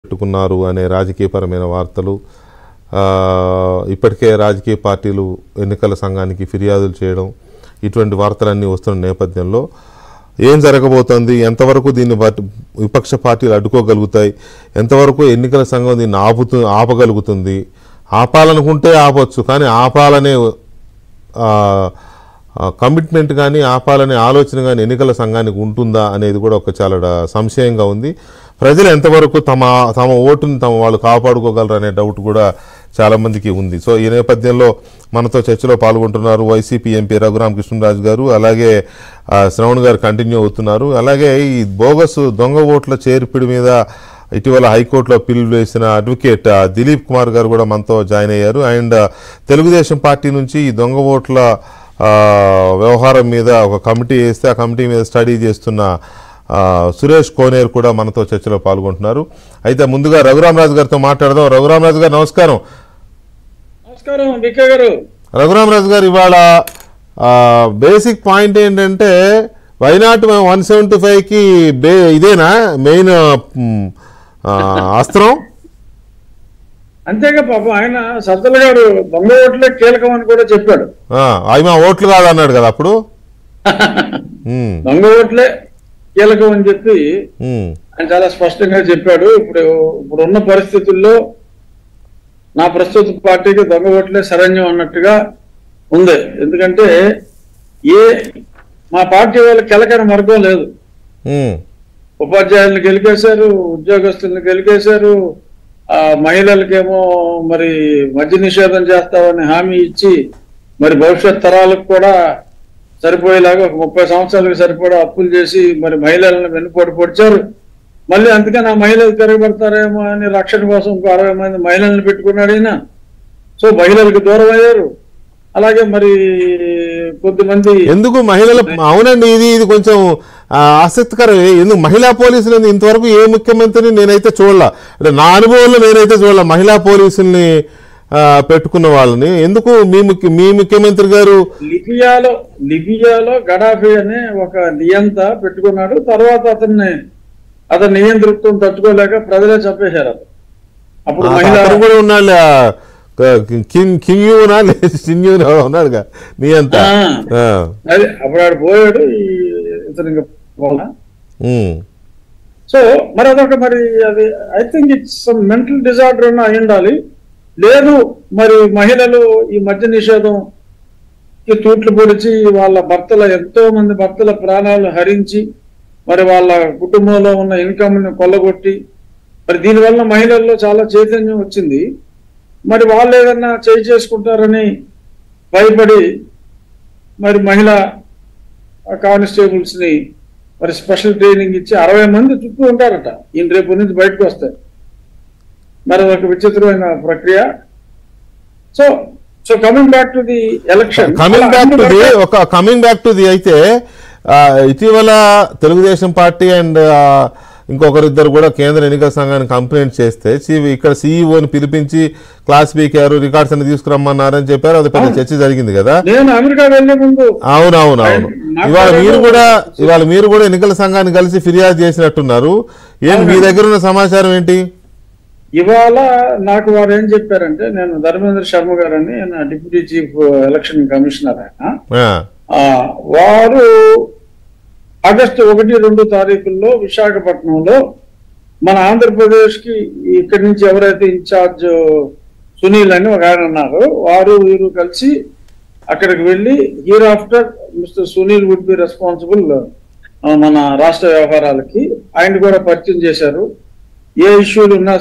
పెట్టుకున్నారు అనే రాజకీయపరమైన వార్తలు ఆ, ఇప్పటికే రాజకీయ పార్టీలు ఎన్నికల సంఘానికి ఫిర్యాదులు చేయడం ఇటువంటి వార్తలన్నీ వస్తున్న నేపథ్యంలో ఏం జరగబోతోంది ఎంతవరకు దీన్ని పట్- విపక్ష పార్టీలు అడ్డుకోగలుగుతాయి ఎంతవరకు ఎన్నికల సంఘం దీన్ని ఆపుతూ ఆపగలుగుతుంది ఆపాలనుకుంటే ఆపొచ్చు కానీ ఆపాలనే ఆ, ఆ, కమిట్మెంట్ కానీ ఆపాలనే ఆలోచన కానీ ఎన్నికల సంఘానికి ఉంటుందా అనేది కూడా ఒక చాలా డ- సంశయంగా ఉంది ప్రజలు ఎంతవరకు తమ తమ ఓటుని తమ వాళ్ళు కాపాడుకోగలరు అనే డౌట్ కూడా చాలామందికి ఉంది సో ఈ నేపథ్యంలో మనతో చర్చలో పాల్గొంటున్నారు వైసీపీ ఎంపీ రఘురామ కృష్ణరాజు గారు అలాగే ఆ, శ్రవణ్ గారు కంటిన్యూ అవుతున్నారు అలాగే ఈ బోగస్ దొంగ ఓట్ల చేర్పిడి మీద ఇటీవల హైకోర్టులో పిల్ వేసిన అడ్వకేట్ ఆ, దిలీప్ కుమార్ గారు కూడా మనతో జాయిన్ అయ్యారు అండ్ ఆ, తెలుగుదేశం పార్టీ నుంచి ఈ దొంగ ఓట్ల ఆ, వ్యవహారం మీద ఒక కమిటీ వేస్తే ఆ కమిటీ మీద స్టడీ చేస్తున్న ఆ, సురేష్ కోనేర్ కూడా మనతో చర్చలో పాల్గొంటున్నారు అయితే ముందుగా రఘురామరాజు గారితో మాట్లాడదాం రఘురామరాజు గారు నమస్కారం నమస్కారం వికే గారు రఘురామరాజు గారు ఇవాళ బేసిక్ పాయింట్ ఏంటంటే వైనాట్ వన్ సెవెంటీ ఫైవ్కి బే ఇదేనా మెయిన్ అస్త్రం అంతేగా పాపం ఆయన సజ్జల గారు దొంగ ఓట్లే కీలకం అని కూడా చెప్పాడు ఆ, అవి మా ఓట్లు కాదన్నాడు కదా అప్పుడు ఉమ్, దొంగ ఓట్లే కీలకం అని చెప్పి ఉమ్, ఆయన చాలా స్పష్టంగా చెప్పాడు ఇప్పుడు ఇప్పుడు ఉన్న పరిస్థితుల్లో నా ప్రస్తుత పార్టీకి దొంగ ఓట్లే శరణ్యం అన్నట్టుగా ఉంది ఎందుకంటే ఏ మా పార్టీ వాళ్ళకి కెలకని మార్గం లేదు ఉమ్, ఉపాధ్యాయులను గెలికేశారు ఉద్యోగస్తులను గెలికేశారు ఆ మహిళలకేమో మరి మద్య నిషేధం చేస్తామని హామీ ఇచ్చి మరి భవిష్యత్ తరాలకు కూడా సరిపోయేలాగా ఒక ముప్పై సంవత్సరాలకు సరిపడా అప్పులు చేసి మరి మహిళలను వెన్నుపోటు పొడిచారు మళ్ళీ అందుకని ఆ మహిళలు తిరగబడతారేమో అని రక్షణ కోసం ఇంకో అరవై మంది మహిళలను పెట్టుకున్నాడు ఈయన సో మహిళలకు దూరం అయ్యారు అలాగే మరి కొద్దిమంది ఎందుకు మహిళల అవునండి ఇది ఇది కొంచెం ఆ, ఆసక్తికరం ఎందుకు మహిళా పోలీసులు ఎందుకు ఇంతవరకు ఏ ముఖ్యమంత్రిని నేనైతే చూడాల అంటే నా అనుభవంలో నేనైతే చూడాల మహిళా పోలీసుల్ని ఆ, పెట్టుకున్న వాళ్ళని ఎందుకు మీ ముఖ్య మీ ముఖ్యమంత్రి గారు లిబియాలో లిబియాలో గడాఫీ అనే ఒక నియంత పెట్టుకున్నాడు తర్వాత అతన్ని అతని నియంతృత్వం తట్టుకోలేక ప్రజలే చంపేశారు అతను అప్పుడు ఆ మహిళ అతను కూడా ఉన్నాడు ఆ, కింగ్ కింగ్ యూనా లేదు చిన్ యూనా ఉన్నాడుగా నీ అంత ఆ. అది అప్పుడు ఆడు పోయాడు ఈ ఇతను ఇంకా పోలా ఉమ్, సో మరి అదొక మరి అది I think it's some mental disorder అన్న అయి ఉండాలి లేదు మరి మహిళలు ఈ మద్య నిషేధం కి తూట్లు పొడిచి వాళ్ళ భర్తల ఎంతో మంది భర్తల ప్రాణాలు హరించి మరి వాళ్ళ కుటుంబంలో ఉన్న ఇన్కమ్ ని కొల్లగొట్టి మరి దీనివల్ల మహిళల్లో చాలా చైతన్యం వచ్చింది మరి వాళ్ళు ఏదన్నా చేయి చేసుకుంటారని భయపడి మరి మహిళా కానిస్టేబుల్స్ ని మరి స్పెషల్ ట్రైనింగ్ ఇచ్చి అరవై మంది చుట్టూ ఉంటారట ఈయన రేపు నుంచి బయటకు వస్తాయి మరి ఒక విచిత్రమైన ప్రక్రియ so so coming back to the election coming back to the ఒక కమింగ్ బ్యాక్ టు ది అయితే ఆ, ఇటీవల తెలుగుదేశం పార్టీ అండ్ ఇంకొకరిద్దరు కూడా కేంద్ర ఎన్నికల సంఘానికి కంప్లైంట్ చేస్తే చీఫ్ ఇక్కడ సీఈఓని పిలిపించి క్లాస్ బీకారు రికార్డ్స్ అన్ని తీసుకురమ్మన్నారని చెప్పారు అది పెద్ద చర్చ జరిగింది కదా నేను అమెరికా వెళ్లే ముందు అవును అవును అవును ఇవాళ మీరు కూడా ఇవాళ మీరు కూడా ఎన్నికల సంఘాన్ని కలిసి ఫిర్యాదు చేసినట్టున్నారు ఏంటి మీ దగ్గర ఉన్న సమాచారం ఏంటి ఇవాళ నాకు వారు ఏం చెప్పారంటే నేను ధర్మేంద్ర శర్మ గారని ఆయన డిప్యూటీ చీఫ్ ఎలక్షన్ కమిషనర్ ఆయన ఆ, ఆ, వారు ఆగస్టు ఒకటి రెండు తారీఖుల్లో విశాఖపట్నంలో మన ఆంధ్రప్రదేశ్ కి ఇక్కడి నుంచి ఎవరైతే ఇన్ఛార్జ్ సునీల్ అని ఒక ఆయన ఉన్నారు వారు వీరు కలిసి అక్కడికి వెళ్ళి hereafter mister Sunil would be responsible మన రాష్ట్ర వ్యవహారాలకి ఆయన కూడా పరిచయం చేశారు ఏ ఇష్యూలు ఉన్నా